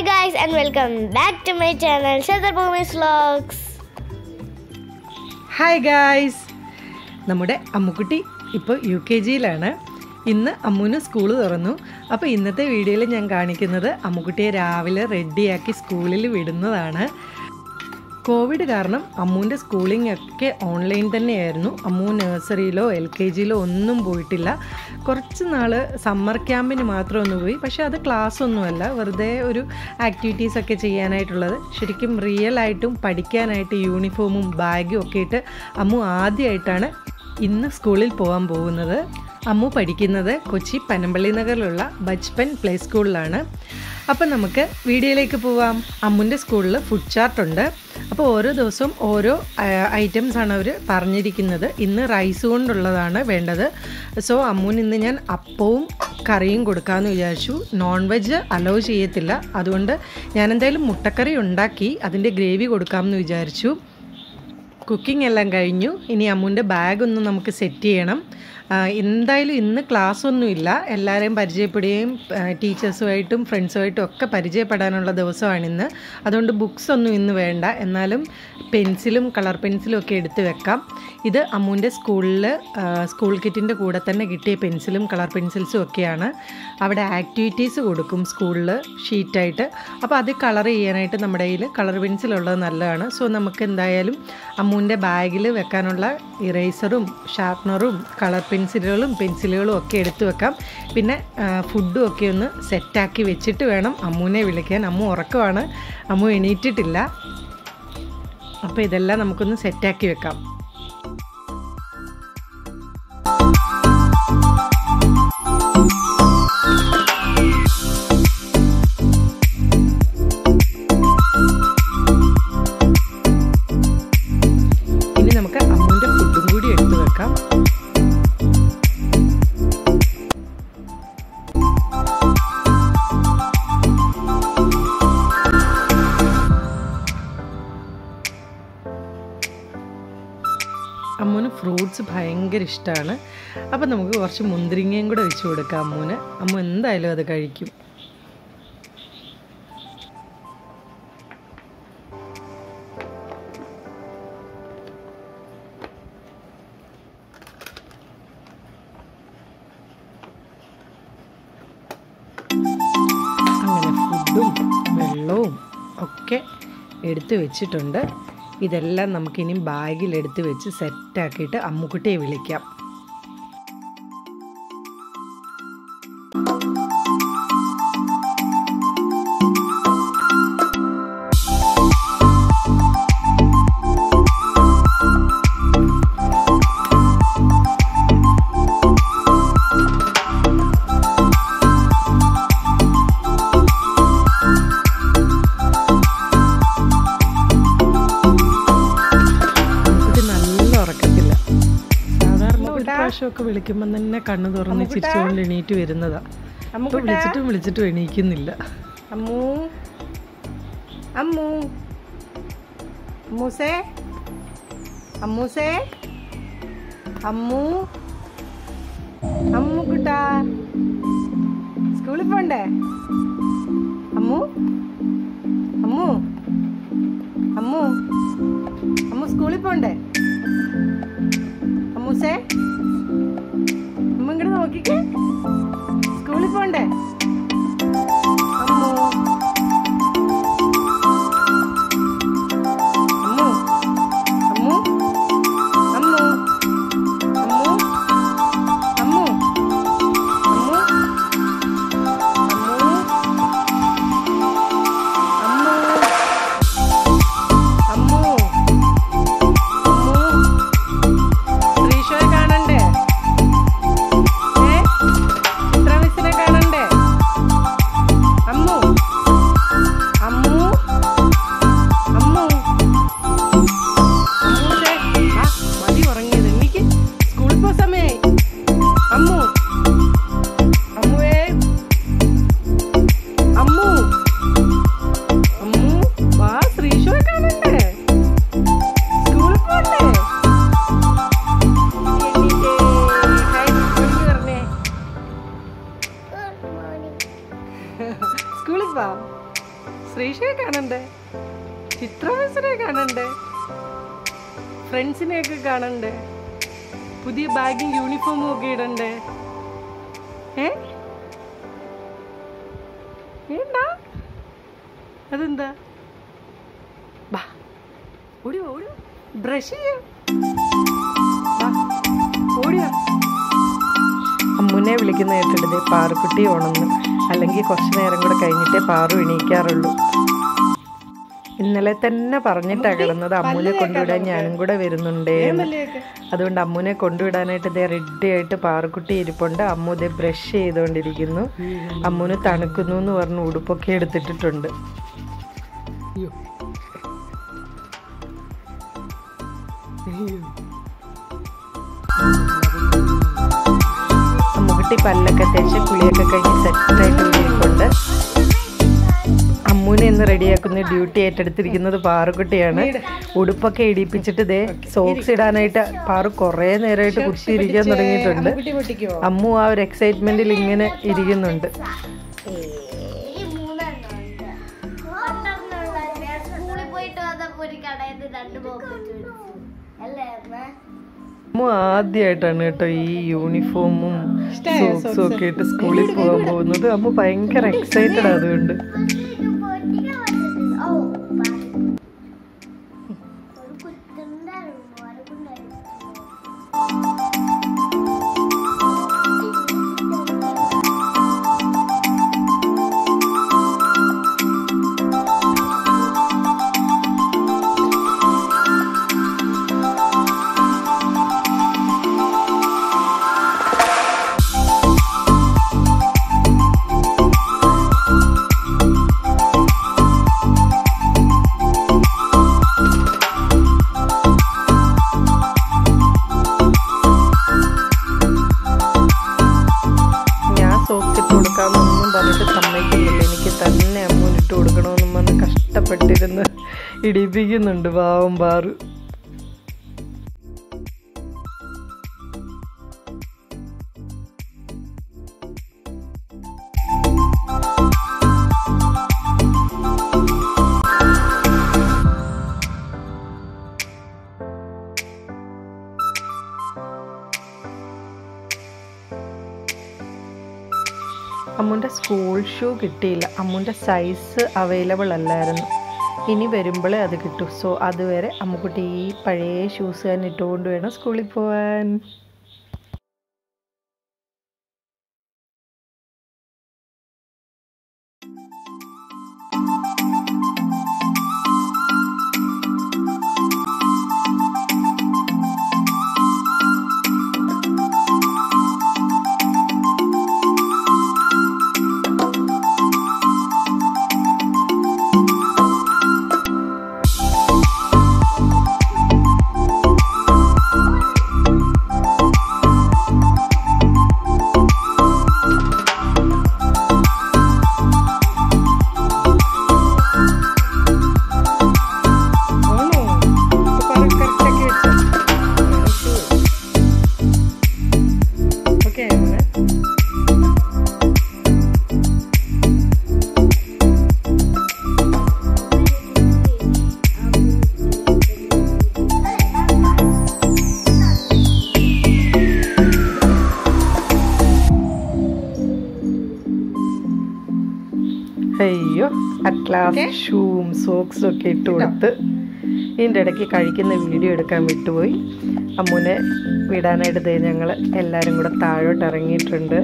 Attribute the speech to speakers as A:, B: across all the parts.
A: guys and welcome back to my channel Shadar Bhumis Vlogs.
B: Hi guys നമ്മുടെ അമ്മുക്കുട്ടി ഇപ്പോൾ U K ജിയിലാണ് ഇന്ന് അമ്മുവിന് school തുറന്നു അപ്പോൾ ഇന്നത്തെ വീഡിയോയിൽ ഞാൻ കാണിക്കുന്നത് അമ്മുക്കുട്ടിയെ രാവിലെ റെഡിയാക്കി സ്കൂളിൽ വിടുന്നതാണ് കോവിഡ് കാരണം അമ്മുവിൻ്റെ സ്കൂളിംഗ് ഒക്കെ ഓൺലൈൻ തന്നെയായിരുന്നു അമ്മു നഴ്സറിയിലോ എൽ കെ ജിയിലോ ഒന്നും പോയിട്ടില്ല കുറച്ച് നാൾ സമ്മർ ക്യാമ്പിന് മാത്രം ഒന്ന് പോയി പക്ഷേ അത് ക്ലാസ് ഒന്നുമല്ല വെറുതെ ഒരു ആക്ടിവിറ്റീസ് ഒക്കെ ചെയ്യാനായിട്ടുള്ളത് ശരിക്കും റിയൽ ആയിട്ടും പഠിക്കാനായിട്ട് യൂണിഫോമും ബാഗും ഒക്കെ ഇട്ട് അമ്മു ആദ്യമായിട്ടാണ് ഇന്ന് സ്കൂളിൽ പോകാൻ പോകുന്നത് അമ്മു പഠിക്കുന്നത് കൊച്ചി പനമ്പള്ളി നഗറിലുള്ള ബച്പൻ പ്ലേ സ്കൂളിലാണ് അപ്പം നമുക്ക് വീഡിയോയിലേക്ക് പോവാം അമ്മുൻ്റെ സ്കൂളിൽ ഫുഡ് ചാർട്ട് ഉണ്ട് അപ്പോൾ ഓരോ ദിവസവും ഓരോ ഐറ്റംസ് ആണ് അവർ പറഞ്ഞിരിക്കുന്നത് ഇന്ന് റൈസ് കൊണ്ടുള്ളതാണ് വേണ്ടത് സോ അമ്മുവിന് ഇന്ന് ഞാൻ അപ്പവും കറിയും കൊടുക്കാമെന്ന് വിചാരിച്ചു നോൺ വെജ് അലോ ചെയ്യത്തില്ല അതുകൊണ്ട് ഞാൻ എന്തായാലും മുട്ടക്കറി ഉണ്ടാക്കി അതിൻ്റെ ഗ്രേവി കൊടുക്കാമെന്ന് വിചാരിച്ചു കുക്കിംഗ് എല്ലാം കഴിഞ്ഞു ഇനി അമ്മുൻ്റെ ബാഗ് ഒന്ന് നമുക്ക് സെറ്റ് ചെയ്യണം ആ, എന്തായാലും ഇന്ന് ക്ലാസ് ഒന്നുമില്ല എല്ലാവരെയും പരിചയപ്പെടുകയും ആ, ടീച്ചേഴ്സുമായിട്ടും ഫ്രണ്ട്സുമായിട്ടും ഒക്കെ പരിചയപ്പെടാനുള്ള ദിവസമാണിന്ന് അതുകൊണ്ട് ബുക്സ് ഒന്നും ഇന്ന് വേണ്ട എന്നാലും പെൻസിലും കളർ പെൻസിലും ഒക്കെ എടുത്ത് വെക്കാം ഇത് അമ്മുവിൻ്റെ സ്കൂളിൽ സ്കൂൾ കിറ്റിൻ്റെ കൂടെ തന്നെ കിട്ടിയ പെൻസിലും കളർ പെൻസിൽസും ഒക്കെയാണ് അവിടെ ആക്ടിവിറ്റീസ് കൊടുക്കും സ്കൂളിൽ ഷീറ്റായിട്ട് അപ്പോൾ അത് കളർ ചെയ്യാനായിട്ട് നമ്മുടെ കയ്യിൽ കളർ പെൻസിൽ ഉള്ളത് നല്ലതാണ് സോ നമുക്ക് എന്തായാലും അമ്മുവിൻ്റെ ബാഗിൽ വെക്കാനുള്ള ഇറേസറും ഷാർപ്പനറും കളർ പെൻസിലുകളും പെൻസിലുകളും ഒക്കെ എടുത്തു വെക്കാം പിന്നെ ആ, ഫുഡും ഒക്കെ ഒന്ന് സെറ്റാക്കി വെച്ചിട്ട് വേണം അമ്മുവിനെ വിളിക്കാൻ അമ്മു ഉറക്കമാണ് അമ്മു എണീറ്റിട്ടില്ല അപ്പോൾ ഇതെല്ലാം നമുക്കൊന്ന് സെറ്റാക്കി വെക്കാം ഇനി നമുക്ക് അമ്മുവിൻ്റെ ഫുഡും കൂടി എടുത്തു വെക്കാം അമ്മുവിന് ഫ്രൂട്ട്സ് ഭയങ്കര ഇഷ്ടമാണ് അപ്പം നമുക്ക് കുറച്ച് മുന്തിരിങ്ങയും കൂടെ വെച്ച് കൊടുക്കാം അമ്മുവിന് അമ്മു എന്തായാലും അത് കഴിക്കും അങ്ങനെ ഫുഡും വെള്ളവും ഒക്കെ എടുത്തു വെച്ചിട്ടുണ്ട് ഇതെല്ലാം നമുക്കിനി ബാഗിലെടുത്ത് വെച്ച് സെറ്റാക്കിയിട്ട് അമ്മുക്കുട്ടിയെ വിളിക്കാം അമ്മുക്കുട്ടി നല്ല ഉറക്കത്തില്ല സാധാരണ ഒരു പ്രാവശ്യമൊക്കെ വിളിക്കുമ്പോൾ തന്നെ കണ്ണു തുറന്ന് ചിരിച്ചുകൊണ്ട് എണീറ്റ് വരുന്നതാ അപ്പൊ വിളിച്ചിട്ടും വിളിച്ചിട്ടും എണീക്കുന്നില്ല
C: അമ്മു അമ്മു അമ്മൂസേ അമ്മൂസേ അമ്മു അമ്മു കുട്ടാ സ്കൂളിൽ പോണ്ടേ അമ്മു അമ്മു അമ്മു അമ്മു സ്കൂളിൽ പോണ്ടേ അമ്മൂസേ അമ്മ ഇങ്ങോട്ട് നോക്കിക്കേ സ്കൂളിൽ പോണ്ടേ അമ്മു അമ്മു അമ്മു അമ്മു അമ്മു അമ്മു അമ്മു അമ്മു അമ്മു അമ്മു ശ്രീഷയെ കാണണ്ടേ ചിത്ര മിസ്സിനെ കാണണ്ടേ ഫ്രണ്ട്സിനെയൊക്കെ കാണണ്ടേ പുതിയ ബാഗും യൂണിഫോമും ഒക്കെ ഇടണ്ടേ ഏ വേണ്ട അതെന്താ ബാ ഓടിയോ ഓടിയോ ബ്രഷ് ചെയ്യാം ബാ, ഓടിയോ
B: അമ്മുനെ വിളിക്കുന്ന കേട്ടിട്ട് പാറുക്കുട്ടി ഓണെന്ന് അല്ലെങ്കിൽ കുറച്ച് നേരം കൂടെ കഴിഞ്ഞിട്ടേ പാറു എണീക്കാറുള്ളൂ ഇന്നലെ തന്നെ പറഞ്ഞിട്ടാ കിടന്നത് അമ്മുനെ കൊണ്ടുവിടാൻ ഞാനും കൂടെ വരുന്നുണ്ടേ എന്ന്.
C: മല്ലിയൊക്കെ
B: അതുകൊണ്ട് അമ്മുനെ കൊണ്ടുവിടാനായിട്ട് ഇതേ റെഡി ആയിട്ട് പാറുക്കുട്ടി ഇരിപ്പുണ്ട് അമ്മു ഇതേ ബ്രഷ് ചെയ്തുകൊണ്ടിരിക്കുന്നു അമ്മുന് തണുക്കുന്നു എന്ന് പറഞ്ഞ് ഉടുപ്പൊക്കെ എടുത്തിട്ടിട്ടുണ്ട്
C: അയ്യോ അയ്യോ
B: അമ്മുകുട്ടി പല്ലൊക്കെ തേച്ച് കുളിയൊക്കെ കഴിഞ്ഞ് സെറ്റായിട്ട് ഇവിടെ ഇരിപ്പുണ്ട് അമ്മുനെ ഇന്ന് റെഡിയാക്കുന്ന ഡ്യൂട്ടി ഏറ്റെടുത്തിരിക്കുന്നത് പാറുക്കുട്ടിയാണ് ഉടുപ്പൊക്കെ ഇടിപ്പിച്ചിട്ട് ഇതേ സോക്സ് ഇടാനായിട്ട് പാറു കുറേ നേരമായിട്ട് കുത്തിയിരിക്കാൻ തുടങ്ങിയിട്ടുണ്ട്
C: കുട്ടി പൊട്ടിക്കോ
B: അമ്മു ആ ഒരു എക്സൈറ്റ്മെന്റിൽ ഇങ്ങനെ ഇരിക്കുന്നുണ്ട്
A: ഈ മൂന്നെണ്ണം ഉണ്ട് രണ്ടെണ്ണം ഉണ്ട്. സ്കൂളിൽ പോയിട്ട് വന്നപ്പോ ഒരു കടയിൽ നിന്ന് രണ്ട് പോക്കറ്റ് മേടിച്ചു അല്ലേ അമ്മ
B: അമ്മു ആദ്യമായിട്ടാണ് കേട്ടോ ഈ യൂണിഫോമും സോക്സും ഒക്കെ ഇട്ട് സ്കൂളിൽ പോകാൻ പോകുന്നത് അമ്മു ഭയങ്കര എക്സൈറ്റഡ് അതുകൊണ്ട്
A: ഇത് പൊട്ടിക്കാൻ പറ്റത്തില്ല. ഓ, പാടി. ഒരു കുത്തുണ്ടായിരുന്നു വരക്കുണ്ടായിരുന്നു
B: ഞാൻ സോക്സ് ഇട്ട് കൊടുക്കാമെന്നൊന്നും പറഞ്ഞിട്ട് സമ്മതിക്കുന്നില്ല എനിക്ക് തന്നെ അമ്മൂനിട്ട് കൊടുക്കണമെന്നും പറഞ്ഞ് കഷ്ടപ്പെട്ടിരുന്ന് ഇടിപ്പിക്കുന്നുണ്ട് പാവം പാറു അമ്മുൻ്റെ സ്കൂൾ ഷൂ കിട്ടിയില്ല അമ്മുൻ്റെ സൈസ് അവൈലബിൾ അല്ലായിരുന്നു ഇനി വരുമ്പോഴേ അത് കിട്ടൂ സോ അതുവരെ അമ്മുക്കുട്ടി ഈ പഴയ ഷൂസ് തന്നെ ഇട്ടുകൊണ്ട് വേണം സ്കൂളിൽ പോവാൻ
C: ആണോ കറക്റ്റാക്കി വെച്ചോ ഓക്കെ അങ്ങനെ
B: അയ്യോ അറ്റ്ലാസ് ഷൂവും സോക്സും ഒക്കെ ഇട്ട് കൊടുത്ത് ഇതിൻ്റെ ഇടയ്ക്ക് കഴിക്കുന്ന വീഡിയോ എടുക്കാൻ വിട്ടുപോയി അമ്മുനെ വിടാനായിട്ട് ദേ ഞങ്ങൾ എല്ലാവരും കൂടെ താഴോട്ട് ഇറങ്ങിയിട്ടുണ്ട്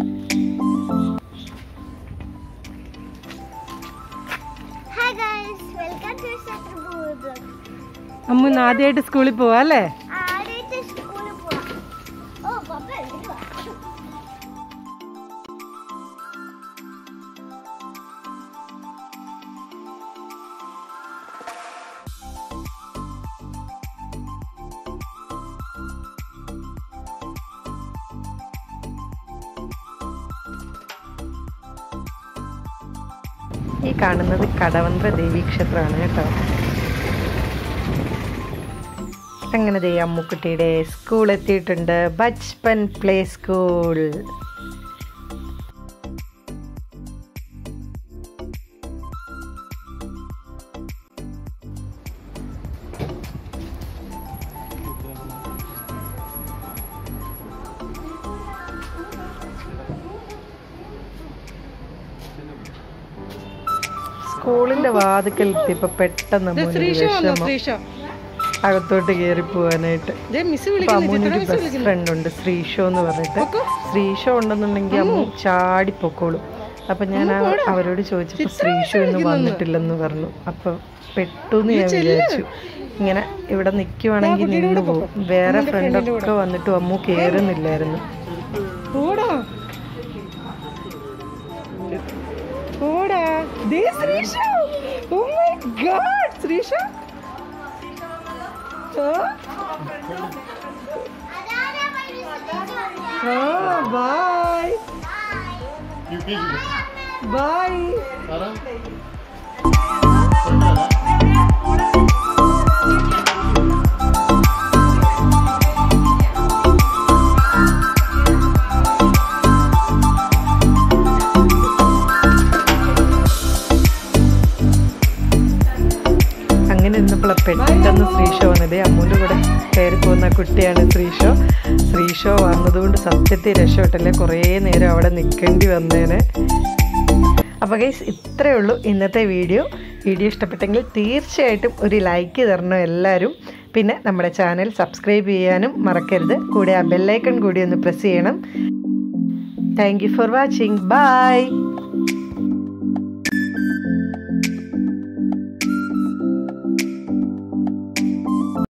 A: ഹായ് ഗൈസ് വെൽക്കം ടു ശത്രുഭൂത്
C: അമ്മ ഇന്ന് ആദ്യമായിട്ട് സ്കൂളിൽ പോവാ അല്ലേ
A: ആദ്യമായിട്ട് സ്കൂളിൽ പോവാം ഓ പപ്പ എന്തുവാ
B: ഈ കാണുന്നത് കടവന്ത്ര ദേവി ക്ഷേത്രമാണ് കേട്ടോ അങ്ങനെ ദേ അമ്മുക്കുട്ടിയുടെ സ്കൂൾ എത്തിയിട്ടുണ്ട് ബച്പൻ പ്ലേ സ്കൂൾ സ്കൂളിന്റെ വാതിക്കൽ എത്തിയപ്പോ പെട്ടെന്ന്
C: ദേ
B: അമ്മൂന്
C: ശ്രീഷ വന്നോ
B: വിഷമം
C: ശ്രീഷ
B: അകത്തോട്ട് കയറി പോവാനായിട്ട്
C: ദേ മിസ്
B: അപ്പൊ
C: വിളിക്കുന്നു
B: അമ്മൂനൊരു
C: ചിത്ര മിസ്
B: ബെസ്റ്റ്
C: വിളിക്കുന്നു
B: ഫ്രണ്ട് ഉണ്ട് ശ്രീഷോ എന്ന് പറഞ്ഞിട്ട്
C: പൊക്കോ.
B: ശ്രീഷോ ഉണ്ടെന്നുണ്ടെങ്കിൽ അമ്മു ചാടി പൊക്കോളും അപ്പൊ ഞാൻ ആ- അവരോട് ചോദിച്ചപ്പോ ശ്രീഷു ഇന്ന് വന്നിട്ടില്ലെന്ന് പറഞ്ഞു അപ്പൊ പെട്ടുന്ന് ഞാൻ വിചാരിച്ചു ഇങ്ങനെ ഇവിടെ നിൽക്കുവാണെങ്കിൽ നിന്ന് പോകും വേറെ ഫ്രണ്ടൊക്കെ വന്നിട്ട് അമ്മു കേറുന്നില്ലായിരുന്നു
C: ഓടാ ഓടാ ദേ Shreesha oh my god Shreesha ആ? ആ ബൈ ബൈ
B: അങ്ങനെ ഇരുന്നപ്പോൾ പെട്ടെന്ന് ശ്രീഷോ വന്നത് അമ്മൂൻ്റെ കൂടെ കയറി പോകുന്ന കുട്ടിയാണ് ശ്രീഷോ ശ്രീഷോ വന്നതുകൊണ്ട് സത്യത്തിൽ രക്ഷപ്പെട്ടല്ലേ കുറേ നേരം അവിടെ നിൽക്കേണ്ടി വന്നേനെ അപ്പോൾ ഗൈസ് ഇത്രയേ ഉള്ളൂ ഇന്നത്തെ വീഡിയോ വീഡിയോ ഇഷ്ടപ്പെട്ടെങ്കിൽ തീർച്ചയായിട്ടും ഒരു ലൈക്ക് തരണം എല്ലാവരും പിന്നെ നമ്മുടെ ചാനൽ സബ്സ്ക്രൈബ് ചെയ്യാനും മറക്കരുത് കൂടെ ആ ബെല്ലൈക്കൺ കൂടി ഒന്ന് പ്രസ് ചെയ്യണം thank you for watching by